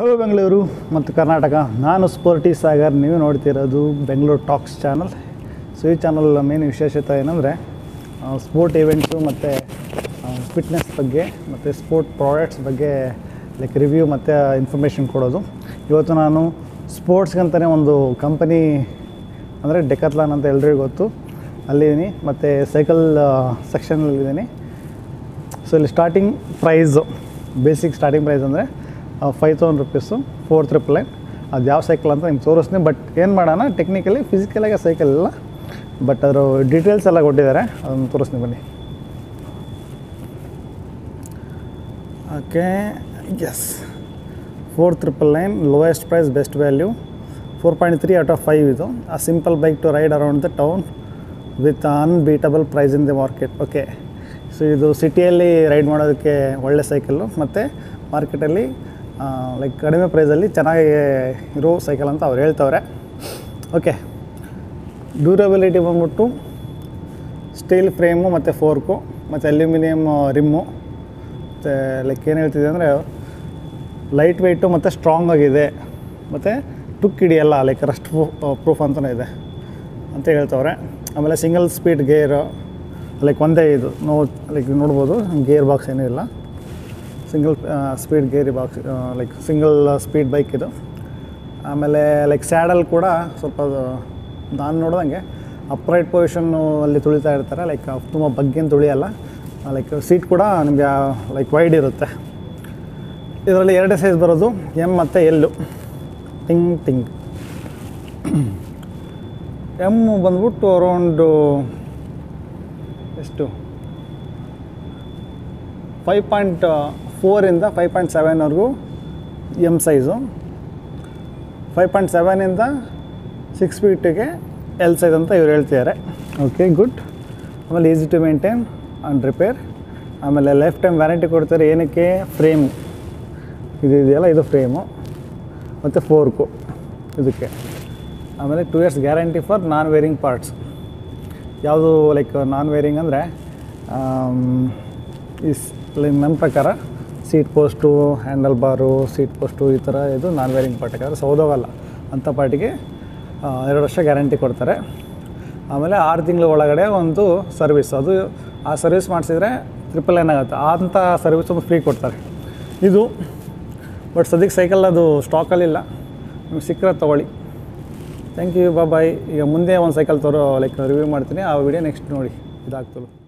hello Bengaluru ಮತ್ತು ಕರ್ನಾಟಕ ನಾನು sporty Sagar ನೀವು ನೋಡ್ತಿರೋದು ಬೆಂಗಳೂರು ಟಾಕ್ಸ್ ಚಾನಲ್ ಸೊ ಈ ಚಾನಲ್ ಮೇನ್ ವಿಶೇಷತೆ ಏನಂದರೆ ಸ್ಪೋರ್ಟ್ ಇವೆಂಟ್ಸು ಮತ್ತು ಫಿಟ್ನೆಸ್ ಬಗ್ಗೆ ಮತ್ತು ಸ್ಪೋರ್ಟ್ ಪ್ರಾಡಕ್ಟ್ಸ್ ಬಗ್ಗೆ ಲೈಕ್ ರಿವ್ಯೂ ಮತ್ತು ಇನ್ಫಾರ್ಮೇಷನ್ ಕೊಡೋದು ಇವತ್ತು ನಾನು ಸ್ಪೋರ್ಟ್ಸ್ಗಂತಲೇ ಒಂದು ಕಂಪನಿ ಅಂದರೆ ಡೆಕತ್ಲಾನ್ ಅಂತ ಎಲ್ರಿಗೂ ಗೊತ್ತು ಅಲ್ಲಿದ್ದೀನಿ ಮತ್ತು ಸೈಕಲ್ ಸೆಕ್ಷನಲ್ಲಿದ್ದೀನಿ ಸೊ ಇಲ್ಲಿ starting price basic starting price ಅಂದರೆ five thousand rupees four triple nine ಅದು ಯಾವ ಸೈಕಲ್ ಅಂತ ನಿಮ್ಗೆ ತೋರಿಸ್ತೀನಿ ಬಟ್ ಏನು ಮಾಡೋಣ ಟೆಕ್ನಿಕಲಿ ಫಿಸಿಕಲಾಗಿ ಸೈಕಲ್ ಇಲ್ಲ ಬಟ್ ಅದರ ಡೀಟೇಲ್ಸ್ ಎಲ್ಲ ಕೊಟ್ಟಿದ್ದಾರೆ ಅದನ್ನು ತೋರಿಸ್ತೀನಿ ಬನ್ನಿ okay yes four triple nine lowest price best value four point three out of five ಇದು a simple bike to ride around the town with unbeatable price in the market okay so ಇದು ಸಿಟಿಯಲ್ಲಿ ride ಮಾಡೋದಕ್ಕೆ ಒಳ್ಳೆ cycle ಮತ್ತು ಮಾರ್ಕೆಟಲ್ಲಿ like ಕಡಿಮೆ ಪ್ರೈಸಲ್ಲಿ ಚೆನ್ನಾಗಿ ಇರೋ ಸೈಕಲ್ ಅಂತ ಅವ್ರು ಹೇಳ್ತವ್ರೆ ಓಕೆ ಡ್ಯೂರಬಿಲಿಟಿ ಬಂದ್ಬಿಟ್ಟು ಸ್ಟೀಲ್ ಫ್ರೇಮು ಮತ್ತು ಫೋರ್ಕು ಮತ್ತು ಅಲ್ಯೂಮಿನಿಯಮ್ ರಿಮ್ಮು ಮತ್ತು ಲೈಕ್ ಏನು ಹೇಳ್ತಿದೆ ಅಂದರೆ ಲೈಟ್ ವೆಯ್ಟು ಮತ್ತು ಸ್ಟ್ರಾಂಗ್ ಆಗಿದೆ ಮತ್ತು ಟುಕ್ ಹಿಡಿಯಲ್ಲ ಲೈಕ್ ರಸ್ಟ್ ಪ್ರೂಫ್ ಅಂತಲೇ ಇದೆ ಅಂತ ಹೇಳ್ತವ್ರೆ ಆಮೇಲೆ ಸಿಂಗಲ್ ಸ್ಪೀಡ್ ಗೇರು ಲೈಕ್ ಒಂದೇ ಇದು ನೋ ಲೈಕ್ ನೋಡ್ಬೋದು ಗೇರ್ ಬಾಕ್ಸ್ ಏನೂ ಇಲ್ಲ single speed gear box like single speed bike ಇದು ಆಮೇಲೆ ಲೈಕ್ ಸ್ಯಾಡಲ್ ಕೂಡ ಸ್ವಲ್ಪ ಅದು ನಾನು ನೋಡ್ದಂಗೆ ಅಪ್ರೈಟ್ ಪೊಸಿಷನ್ನು ಅಲ್ಲಿ ತುಳಿತಾ ಇರ್ತಾರೆ ಲೈಕ್ ತುಂಬ ಬಗ್ಗೇನು ತುಳಿಯಲ್ಲ ಲೈಕ್ ಸೀಟ್ ಕೂಡ ನಿಮಗೆ ಲೈಕ್ ವೈಡ್ ಇರುತ್ತೆ ಇದರಲ್ಲಿ ಎರಡೇ ಸೈಜ್ ಬರೋದು ಎಮ್ ಮತ್ತು ಎಲ್ಲು ಟಿಂಗ್ ಟಿಂಗ್ ಎಮ್ ಬಂದ್ಬಿಟ್ಟು ಅರೌಂಡು ಎಷ್ಟು ಫೈವ್ ಪಾಯಿಂಟ್ ಫೋರಿಂದ ಫೈವ್ ಪಾಯಿಂಟ್ ಸೆವೆನ್ವರೆಗೂ ಎಮ್ ಸೈಜು ಫೈವ್ ಪಾಯಿಂಟ್ ಸೆವೆನಿಂದ ಸಿಕ್ಸ್ ಫೀಟಿಗೆ ಎಲ್ ಸೈಜ್ ಅಂತ ಇವ್ರು ಹೇಳ್ತಿದ್ದಾರೆ ಓಕೆ ಗುಡ್ ಆಮೇಲೆ easy to maintain and repair ಆಮೇಲೆ ಲೈಫ್ ಟೈಮ್ ವ್ಯಾರಂಟಿ ಕೊಡ್ತಾರೆ ಏನಕ್ಕೆ ಫ್ರೇಮ್ ಇದು ಇದೆಯಲ್ಲ ಇದು ಫ್ರೇಮು ಮತ್ತು ಫೋರ್ಕು ಇದಕ್ಕೆ ಆಮೇಲೆ two years guarantee for non wearing parts ಯಾವುದು ಲೈಕ್ ನಾನ್ ವೇರಿಂಗ್ ಅಂದರೆ ಇಸ್ ಲೈಕ್ ನನ್ನ ಪ್ರಕಾರ seat post handle bar seat post ಈ ಥರ ಇದು ನಾನ್ ವೇರಿಂಗ್ ಪಾರ್ಟ್ ಯಾಕಂದರೆ ಸೌದೋಗಲ್ಲ ಅಂಥ ಪಾರ್ಟಿಗೆ ಎರಡು ವರ್ಷ ಗ್ಯಾರಂಟಿ ಕೊಡ್ತಾರೆ ಆಮೇಲೆ ಆರು ತಿಂಗಳ ಒಳಗಡೆ ಒಂದು ಸರ್ವಿಸ್ ಅದು ಆ ಸರ್ವಿಸ್ ಮಾಡಿಸಿದ್ರೆ ಟ್ರಿಪಲ್ ಏನ್ ಆಗುತ್ತೆ ಅಂಥ ಸರ್ವಿಸ್ ಒಂದು ಫ್ರೀ ಕೊಡ್ತಾರೆ ಇದು ಬಟ್ ಸದ್ಯಕ್ಕೆ ಸೈಕಲ್ ಅದು ಸ್ಟಾಕಲ್ಲಿಲ್ಲ ನಿಮ್ಗೆ ಸಿಕ್ಕರೆ ತೊಗೊಳ್ಳಿ ಥ್ಯಾಂಕ್ ಯು ಬಾಯ್ ಈಗ ಮುಂದೆ ಒಂದು ಸೈಕಲ್ ತೋರೋ ಲೈಕ್ ರಿವ್ಯೂ ಮಾಡ್ತೀನಿ ಆ ವಿಡಿಯೋ ನೆಕ್ಸ್ಟ್ ನೋಡಿ ಇದಾಗ್ತದೆ